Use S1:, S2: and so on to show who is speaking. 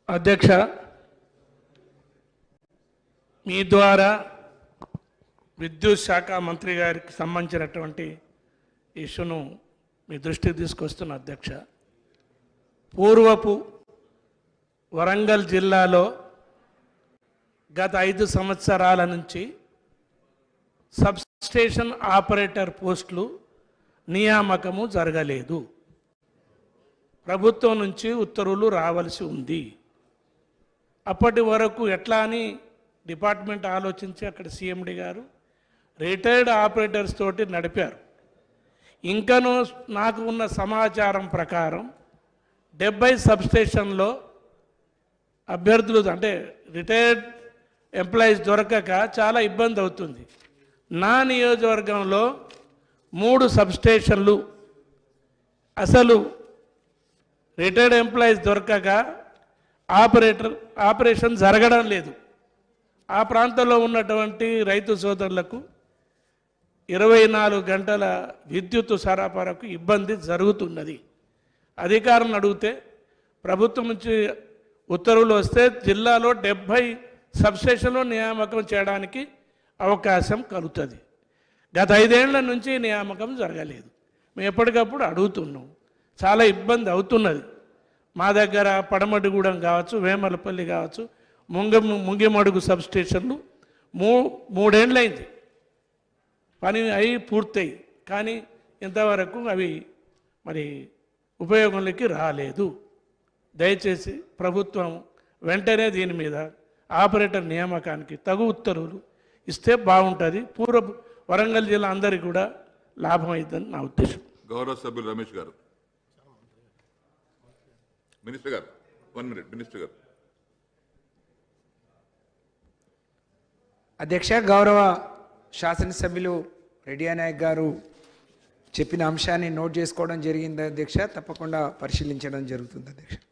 S1: అధ్యక్ష మీ ద్వారా విద్యుత్ శాఖ మంత్రి గారికి సంబంధించినటువంటి ఇష్యూను మీ దృష్టికి తీసుకొస్తున్న అధ్యక్ష పూర్వపు వరంగల్ జిల్లాలో గత ఐదు సంవత్సరాల నుంచి సబ్ స్టేషన్ ఆపరేటర్ పోస్టులు నియామకము జరగలేదు ప్రభుత్వం నుంచి ఉత్తర్వులు రావాల్సి ఉంది అప్పటి వరకు ఎట్లా అని డిపార్ట్మెంట్ ఆలోచించి అక్కడ సీఎండి గారు రిటైర్డ్ ఆపరేటర్స్ తోటి నడిపారు ఇంకను నాకు ఉన్న సమాచారం ప్రకారం డెబ్బై సబ్స్టేషన్లో అభ్యర్థులు అంటే రిటైర్డ్ ఎంప్లాయీస్ దొరకక చాలా ఇబ్బంది అవుతుంది నా నియోజకవర్గంలో మూడు సబ్స్టేషన్లు అసలు రిటైర్డ్ ఎంప్లాయీస్ దొరకక ఆపరేటర్ ఆపరేషన్ జరగడం లేదు ఆ ప్రాంతంలో ఉన్నటువంటి రైతు సోదరులకు ఇరవై నాలుగు గంటల విద్యుత్ సరఫరాకు ఇబ్బంది జరుగుతున్నది అధికారులను అడిగితే ప్రభుత్వం నుంచి ఉత్తర్వులు వస్తే జిల్లాలో డెబ్భై సబ్స్టేషన్లో నియామకం చేయడానికి అవకాశం కలుగుతుంది గత ఐదేళ్ల నుంచి నియామకం జరగలేదు మేము ఎప్పటికప్పుడు అడుగుతున్నాం చాలా ఇబ్బంది అవుతున్నది మా దగ్గర పడమటిగూడెం కావచ్చు వేమలపల్లి కావచ్చు ముంగ ముంగిమడుగు సబ్ స్టేషన్లు మూ మూడేండ్లైంది పని అయి పూర్తయి కానీ ఇంతవరకు అవి మరి ఉపయోగంలోకి రాలేదు దయచేసి ప్రభుత్వం వెంటనే దీని మీద ఆపరేటర్ నియామకానికి తగు ఉత్తర్వులు ఇస్తే బాగుంటుంది పూర్వ వరంగల్ జిల్లా అందరికీ కూడా లాభం అవుతుందని నా ఉద్దేశం
S2: గౌరవ సభ్యులు రమేష్ గారు మినిస్టర్ గారు వన్ మినిట్ మినిస్టర్ గారు
S3: అధ్యక్ష గౌరవ శాసనసభ్యులు రెడ్డి నాయక్ గారు చెప్పిన అంశాన్ని నోట్ చేసుకోవడం జరిగింది అధ్యక్ష తప్పకుండా పరిశీలించడం జరుగుతుంది అధ్యక్ష